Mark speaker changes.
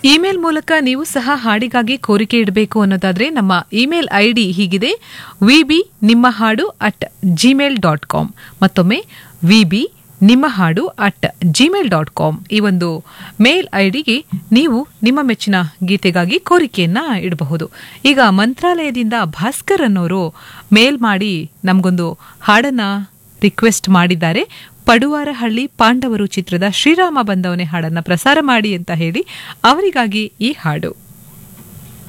Speaker 1: email ಮೂಲಕ ನೀವು ಸಹ ಹಾಡಿಗಾಗಿ ಕೋರಿಕೆ ಇಡಬೇಕು ಅನ್ನೋದಾದ್ರೆ ನಮ್ಮ ಇಮೇಲ್ ಐಡಿ ಹೀಗಿದೆ ವಿ ಬಿ ನಿಮ್ಮ ಹಾಡು ಅಟ್ ಜಿಮೇಲ್ ಡಾಟ್ ಕಾಮ್ ಮತ್ತೊಮ್ಮೆ ವಿ ಬಿ ನಿಮ್ಮ ಹಾಡು ಅಟ್ ಜಿಮೇಲ್ ಡಾಟ್ ಕಾಮ್ ಈ ಒಂದು ಮೇಲ್ ಐಡಿಗೆ ನೀವು ನಿಮ್ಮ ಮೆಚ್ಚಿನ ಗೀತೆಗಾಗಿ ಕೋರಿಕೆಯನ್ನ ಇಡಬಹುದು ಈಗ ಮಂತ್ರಾಲಯದಿಂದ ಭಾಸ್ಕರ್ ಅನ್ನೋರು ಮೇಲ್ ಮಾಡಿ ನಮಗೊಂದು ಹಾಡನ್ನ ರಿಕ್ವೆಸ್ಟ್ ಮಾಡಿದ್ದಾರೆ ಪಡುವಾರಹಳ್ಳಿ ಪಾಂಡವರು ಚಿತ್ರದ ಶ್ರೀರಾಮ ಬಂದವನೇ ಹಾಡನ್ನ ಪ್ರಸಾರ ಮಾಡಿ ಅಂತ ಹೇಳಿ ಅವರಿಗಾಗಿ ಈ ಹಾಡು